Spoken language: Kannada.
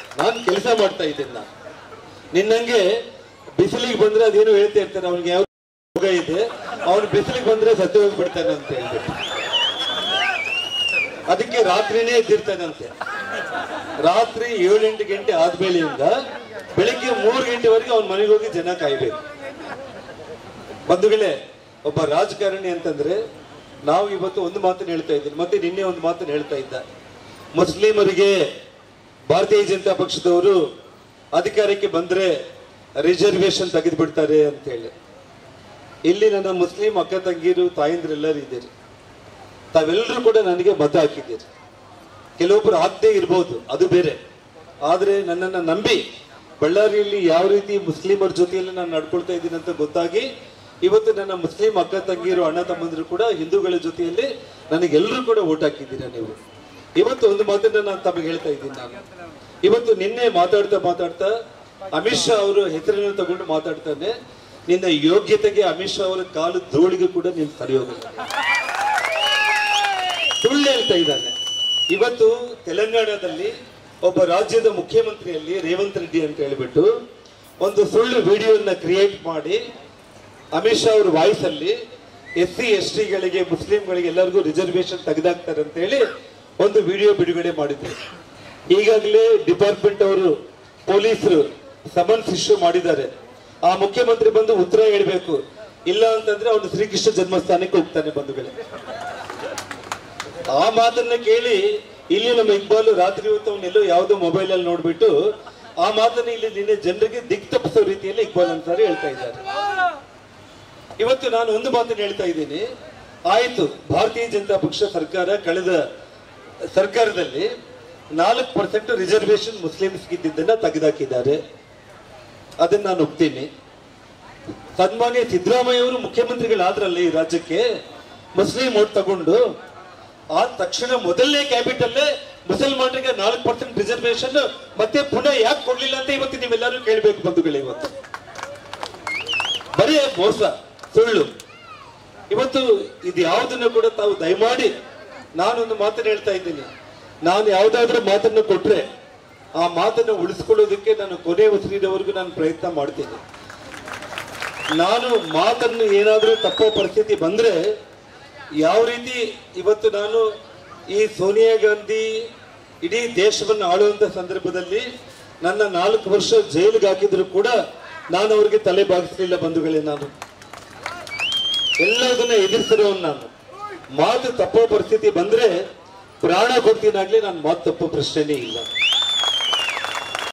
ನಾನು ಕೆಲಸ ಮಾಡ್ತಾ ಇದ್ದೀನಿ ನಾನು ನಿನ್ನಂಗೆ ಬಿಸಿಲಿಗೆ ಬಂದ್ರೆ ಅದೇನು ಹೇಳ್ತಾ ಇರ್ತಾರೆ ಅವ್ನಿಗೆ ಯಾವ ರೋಗ ಇದೆ ಅವನು ಬಿಸಿಲಿಗೆ ಬಂದ್ರೆ ಸತ್ತು ಹೋಗ್ಬಿಡ್ತಾನೆ ಅಂತ ಹೇಳ್ಬಿಟ್ಟು ಅದಕ್ಕೆ ರಾತ್ರಿನೇ ಎದ್ದಿರ್ತಾನಂತೆ ರಾತ್ರಿ ಏಳೆಂಟು ಗಂಟೆ ಆದ್ಮೇಲೆಯಿಂದ ಬೆಳಿಗ್ಗೆ ಮೂರು ಗಂಟೆವರೆಗೆ ಅವನ ಮನೆಗೆ ಹೋಗಿ ಜನ ಕಾಯ್ಬೇಕು ಬಂಧುಗಳೇ ಒಬ್ಬ ರಾಜಕಾರಣಿ ಅಂತಂದ್ರೆ ನಾವು ಇವತ್ತು ಒಂದು ಮಾತನ್ನು ಹೇಳ್ತಾ ಇದ್ದೀನಿ ಮತ್ತೆ ನಿನ್ನೆ ಒಂದು ಮಾತನ್ನು ಹೇಳ್ತಾ ಇದ್ದ ಮುಸ್ಲಿಮರಿಗೆ ಭಾರತೀಯ ಜನತಾ ಪಕ್ಷದವರು ಅಧಿಕಾರಕ್ಕೆ ಬಂದ್ರೆ ರಿಸರ್ವೇಶನ್ ತೆಗೆದು ಬಿಡ್ತಾರೆ ಅಂತ ಹೇಳಿ ಇಲ್ಲಿ ನನ್ನ ಮುಸ್ಲಿಂ ಅಕ್ಕ ತಂಗಿರು ತಾಯಂದ್ರೆಲ್ಲರೂ ಇದ್ದೀರಿ ತಾವೆಲ್ಲರೂ ಕೂಡ ನನಗೆ ಮತ ಹಾಕಿದ್ದೀರಿ ಕೆಲವೊಬ್ಬರು ಆಗದೆ ಇರ್ಬೋದು ಅದು ಬೇರೆ ಆದರೆ ನನ್ನನ್ನು ನಂಬಿ ಬಳ್ಳಾರಿಯಲ್ಲಿ ಯಾವ ರೀತಿ ಮುಸ್ಲಿಮರ ಜೊತೆಯಲ್ಲಿ ನಾನು ನಡ್ಕೊಳ್ತಾ ಇದ್ದೀನಿ ಅಂತ ಗೊತ್ತಾಗಿ ಇವತ್ತು ನನ್ನ ಮುಸ್ಲಿಂ ಅಕ್ಕ ತಂಗಿರು ಅಣ್ಣ ತಮ್ಮಂದಿರು ಕೂಡ ಹಿಂದೂಗಳ ಜೊತೆಯಲ್ಲಿ ನನಗೆಲ್ಲರೂ ಕೂಡ ಓಟ್ ಹಾಕಿದ್ದೀರಾ ನೀವು ಇವತ್ತು ಒಂದು ಮಾತನ್ನ ನಾನು ತಮಗೆ ಹೇಳ್ತಾ ಇದ್ದೀನಿ ನಾನು ಇವತ್ತು ನಿನ್ನೆ ಮಾತಾಡ್ತಾ ಮಾತಾಡ್ತಾ ಅಮಿತ್ ಶಾ ಅವರು ಹೆಸರನ್ನು ತಗೊಂಡು ಮಾತಾಡ್ತಾನೆ ನಿನ್ನ ಯೋಗ್ಯತೆಗೆ ಅಮಿತ್ ಶಾ ಅವರ ಕಾಲು ಧೂಳಿಗೆ ಕೂಡ ನೀನು ಸರಿ ಹೋಗಲ್ಲ ಸುಳ್ಳು ಹೇಳ್ತಾ ಇದ್ದಾನೆ ಇವತ್ತು ತೆಲಂಗಾಣದಲ್ಲಿ ಒಬ್ಬ ರಾಜ್ಯದ ಮುಖ್ಯಮಂತ್ರಿಯಲ್ಲಿ ರೇವಂತ್ ರೆಡ್ಡಿ ಅಂತ ಹೇಳ್ಬಿಟ್ಟು ಒಂದು ಸುಳ್ಳು ವಿಡಿಯೋನ ಕ್ರಿಯೇಟ್ ಮಾಡಿ ಅಮಿತ್ ಶಾ ಅವ್ರ ವಾಯ್ಸ್ ಅಲ್ಲಿ ಎಸ್ ಸಿ ಎಸ್ ಟಿಗಳಿಗೆ ಮುಸ್ಲಿಂಗಳಿಗೆ ಎಲ್ಲರಿಗೂ ರಿಸರ್ವೇಶನ್ ತೆಗೆದಾಕ್ತಾರೆ ಅಂತ ಹೇಳಿ ಒಂದು ವಿಡಿಯೋ ಬಿಡುಗಡೆ ಮಾಡಿದ್ರು ಈಗಾಗಲೇ ಡಿಪಾರ್ಟ್ಮೆಂಟ್ ಅವರು ಪೊಲೀಸರು ಸಮನ್ಸ್ ಇಶ್ಯೂ ಮಾಡಿದ್ದಾರೆ ಆ ಮುಖ್ಯಮಂತ್ರಿ ಬಂದು ಉತ್ತರ ಹೇಳ್ಬೇಕು ಇಲ್ಲ ಅಂತಂದ್ರೆ ಅವನು ಶ್ರೀಕೃಷ್ಣ ಜನ್ಮಸ್ಥಾನಕ್ಕೆ ಹೋಗ್ತಾನೆ ಬಂಧುಗಳೇ ಆ ಮಾತನ್ನ ಕೇಳಿ ಇಲ್ಲಿ ನಮ್ಮ ಇಕ್ಬಾಲ್ ರಾತ್ರಿ ಹೊತ್ತು ಅವನ್ನೆಲ್ಲೋ ಯಾವುದೋ ಮೊಬೈಲ್ ಅಲ್ಲಿ ನೋಡ್ಬಿಟ್ಟು ಆ ಮಾತನ್ನ ಇಲ್ಲಿ ನಿನ್ನೆ ಜನರಿಗೆ ದಿಕ್ ತಪ್ಪಿಸೋ ರೀತಿಯಲ್ಲಿ ಇಕ್ಬಾಲ್ ಅನ್ಸಾರಿ ಹೇಳ್ತಾ ಇದ್ದಾರೆ ಇವತ್ತು ನಾನು ಒಂದು ಮಾತನ್ನ ಹೇಳ್ತಾ ಇದ್ದೀನಿ ಆಯ್ತು ಭಾರತೀಯ ಜನತಾ ಪಕ್ಷ ಸರ್ಕಾರ ಕಳೆದ ಸರ್ಕಾರದಲ್ಲಿ ನಾಲ್ಕು ಪರ್ಸೆಂಟ್ ರಿಸರ್ವೇಶನ್ ಮುಸ್ಲಿಮ್ಸ್ಗೆ ಇದ್ದಿದ್ದನ್ನ ತೆಗೆದಾಕಿದ್ದಾರೆ ಅದನ್ನ ನಾನು ಒಪ್ತೀನಿ ಸನ್ಮಾನ್ಯ ಸಿದ್ದರಾಮಯ್ಯ ಅವರು ಮುಖ್ಯಮಂತ್ರಿಗಳಾದ್ರಲ್ಲ ಈ ರಾಜ್ಯಕ್ಕೆ ಮುಸ್ಲಿಂ ಓಟ್ ತಗೊಂಡು ಆ ತಕ್ಷಣ ಮೊದಲನೇ ಕ್ಯಾಬಿಟಲ್ಲೇ ಮುಸಲ್ಮಾನರಿಗೆ ನಾಲ್ಕು ಪರ್ಸೆಂಟ್ ರಿಸರ್ವೇಶನ್ ಮತ್ತೆ ಪುನಃ ಯಾಕೆ ಕೊಡ್ಲಿಲ್ಲ ಅಂತ ಇವತ್ತು ನೀವೆಲ್ಲರೂ ಕೇಳಬೇಕು ಬಂಧುಗಳೇ ಇವತ್ತು ಬರೀ ಮೋಸ ಸುಳ್ಳು ಇವತ್ತು ಇದು ಯಾವುದನ್ನು ಕೂಡ ತಾವು ದಯಮಾಡಿ ನಾನೊಂದು ಮಾತನ್ನ ಹೇಳ್ತಾ ಇದ್ದೀನಿ ನಾನು ಯಾವುದಾದ್ರೂ ಮಾತನ್ನು ಕೊಟ್ರೆ ಆ ಮಾತನ್ನು ಉಳಿಸ್ಕೊಳ್ಳೋದಕ್ಕೆ ನಾನು ಕೊನೆ ಉಸಿರಿನವರೆಗೂ ನಾನು ಪ್ರಯತ್ನ ಮಾಡ್ತೀನಿ ನಾನು ಮಾತನ್ನು ಏನಾದರೂ ತಪ್ಪೋ ಪರಿಸ್ಥಿತಿ ಬಂದ್ರೆ ಯಾವ ರೀತಿ ಇವತ್ತು ನಾನು ಈ ಸೋನಿಯಾ ಗಾಂಧಿ ಇಡೀ ದೇಶವನ್ನು ಆಳುವಂತ ಸಂದರ್ಭದಲ್ಲಿ ನನ್ನ ನಾಲ್ಕು ವರ್ಷ ಜೈಲಿಗೆ ಹಾಕಿದ್ರು ಕೂಡ ನಾನು ಅವ್ರಿಗೆ ತಲೆ ಬಾಗಿಸಲಿಲ್ಲ ಬಂಧುಗಳೇ ನಾನು ಎಲ್ಲದನ್ನ ಎದುರಿಸಿರೋನು ನಾನು ಮಾತು ತಪ್ಪೋ ಪರಿಸ್ಥಿತಿ ಬಂದ್ರೆ ಪ್ರಾಣ ಕೊಡ್ತೀನಾಗ್ಲಿ ನಾನು ಮಾತು ತಪ್ಪೋ ಪ್ರಶ್ನೆನೇ ಇಲ್ಲ